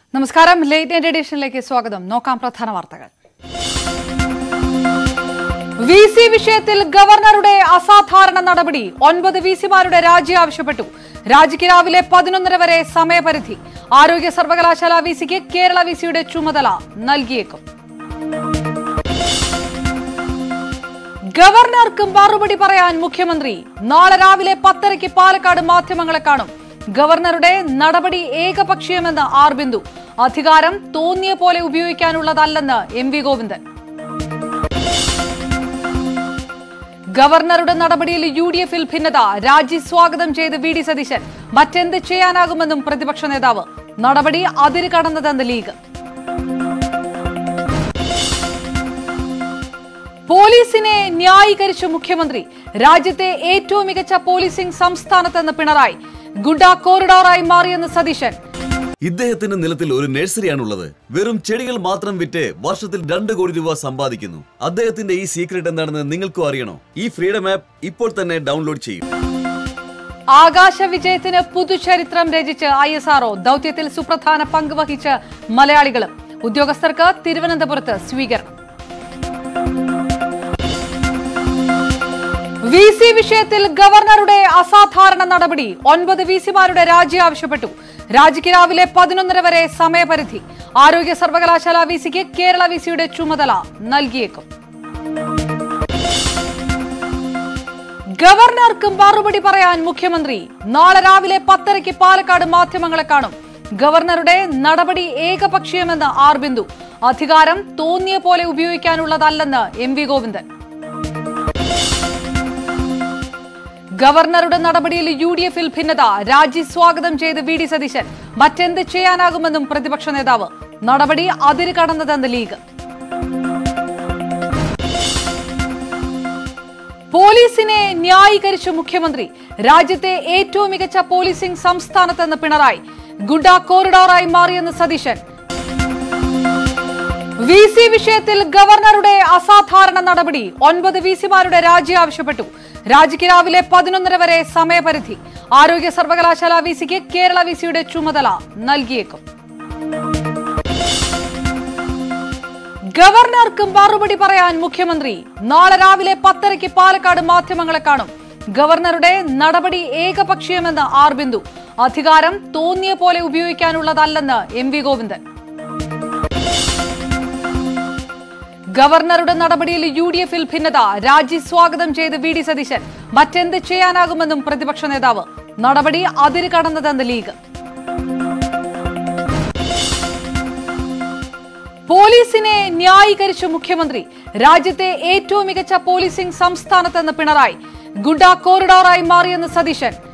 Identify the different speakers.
Speaker 1: നമസ്കാരം late night എഡിഷനിലേക്ക് സ്വാഗതം നോക്കാം പ്രധാന വാർത്തകൾ വി സി വിഷയത്തിൽ ഗവർണറുടെ അസാധാരണ നടപടി ഒൻപത് വി സിമാരുടെ രാജി ആവശ്യപ്പെട്ടു രാജിക്ക് രാവിലെ പതിനൊന്നര വരെ സമയപരിധി ആരോഗ്യ സർവകലാശാല വി സിക്ക് കേരള വി സിയുടെ ചുമതല നൽകിയേക്കും ഗവർണർക്ക് മറുപടി പറയാൻ മുഖ്യമന്ത്രി നാളെ രാവിലെ പത്തരയ്ക്ക് പാലക്കാട് മാധ്യമങ്ങളെ കാണും ഗവർണറുടെ നടപടി ഏകപക്ഷീയമെന്ന് ആർ ബിന്ദു അധികാരം തോന്നിയ പോലെ ഉപയോഗിക്കാനുള്ളതല്ലെന്ന് എം വി ഗോവിന്ദൻ ഗവർണറുടെ നടപടിയിൽ യു ഡി എഫിൽ ഭിന്നത രാജി സ്വാഗതം ചെയ്ത് വി ഡി സതീശൻ മറ്റെന്ത് ചെയ്യാനാകുമെന്നും പ്രതിപക്ഷ നേതാവ് നടപടി അതിര് കടന്നതെന്ന് ലീഗ് പോലീസിനെ ന്യായീകരിച്ചു മുഖ്യമന്ത്രി രാജ്യത്തെ ഏറ്റവും മികച്ച പോലീസിംഗ് സംസ്ഥാനത്തെന്ന് പിണറായി ഗുഡ കോറിഡോറായി മാറിയെന്ന് സതീശൻ
Speaker 2: ഇദ്ദേഹത്തിന്റെ നിലത്തിൽ ഒരു നഴ്സറിയാണുള്ളത് വെറും ചെടികൾ മാത്രം വിറ്റ് വർഷത്തിൽ രണ്ട് കോടി രൂപ സമ്പാദിക്കുന്നു അദ്ദേഹത്തിന്റെ ഈ സീക്രട്ട് എന്താണെന്ന് നിങ്ങൾക്കും അറിയണോ ഈ ഫ്രീഡം ആപ്പ് ഇപ്പോൾ തന്നെ ഡൗൺലോഡ് ചെയ്യും
Speaker 1: ആകാശ വിജയത്തിന് പുതുചരിത്രം രചിച്ച് ഐ എസ് ആർഒ ദൌത്യത്തിൽ സുപ്രധാന പങ്ക് വഹിച്ച് മലയാളികളും ഉദ്യോഗസ്ഥർക്ക് തിരുവനന്തപുരത്ത് സ്വീകരണം വി സി വിഷയത്തിൽ ഗവർണറുടെ അസാധാരണ നടപടി ഒൻപത് വി സിമാരുടെ രാജി ആവശ്യപ്പെട്ടു രാജിക്ക് രാവിലെ പതിനൊന്നര വരെ സമയപരിധി ആരോഗ്യ സർവകലാശാല വി സിക്ക് കേരള വി സിയുടെ ചുമതല നൽകിയേക്കും ഗവർണർക്ക് മറുപടി പറയാൻ മുഖ്യമന്ത്രി നാളെ രാവിലെ പത്തരയ്ക്ക് പാലക്കാട് മാധ്യമങ്ങളെ കാണും ഗവർണറുടെ നടപടി ഏകപക്ഷീയമെന്ന് ആർ ബിന്ദു അധികാരം തോന്നിയ പോലെ ഉപയോഗിക്കാനുള്ളതല്ലെന്ന് എം വി ഗോവിന്ദൻ ഗവർണറുടെ നടപടിയിൽ യു ഡി എഫിൽ ഭിന്നത രാജി സ്വാഗതം ചെയ്ത് വി ഡി സതീശൻ മറ്റെന്ത് ചെയ്യാനാകുമെന്നും പ്രതിപക്ഷ നേതാവ് നടപടി അതിര് കടന്നതെന്ന് ലീഗ് പോലീസിനെ ന്യായീകരിച്ചു മുഖ്യമന്ത്രി രാജ്യത്തെ ഏറ്റവും മികച്ച പോലീസിംഗ് സംസ്ഥാനത്തെന്ന് പിണറായി ഗുഡ കോറിഡോറായി മാറിയെന്ന് സതീശൻ വി സി വിഷയത്തിൽ ഗവർണറുടെ അസാധാരണ നടപടി ഒൻപത് വി സിമാരുടെ രാജി ആവശ്യപ്പെട്ടു രാജിക്ക് രാവിലെ പതിനൊന്നര വരെ സമയപരിധി ആരോഗ്യ സർവകലാശാല വി സിക്ക് കേരള വി സിയുടെ ചുമതല നൽകിയേക്കും ഗവർണർക്ക് മറുപടി പറയാൻ മുഖ്യമന്ത്രി നാളെ രാവിലെ പത്തരയ്ക്ക് പാലക്കാട് മാധ്യമങ്ങളെ കാണും ഗവർണറുടെ നടപടി ഏകപക്ഷീയമെന്ന് ആർ ബിന്ദു അധികാരം തോന്നിയ പോലെ ഉപയോഗിക്കാനുള്ളതല്ലെന്ന് എം വി ഗോവിന്ദൻ ഗവർണറുടെ നടപടിയിൽ യു ഡി എഫിൽ ഭിന്നത രാജി സ്വാഗതം ചെയ്ത് വി ഡി സതീശൻ മറ്റെന്ത് ചെയ്യാനാകുമെന്നും പ്രതിപക്ഷ നേതാവ് നടപടി അതിര് കടന്നതെന്ന് ലീഗ് പോലീസിനെ ന്യായീകരിച്ചു മുഖ്യമന്ത്രി രാജ്യത്തെ ഏറ്റവും മികച്ച പോലീസിംഗ് സംസ്ഥാനത്തെന്ന് പിണറായി ഗുഡ കോറിഡോറായി മാറിയെന്ന് സതീശൻ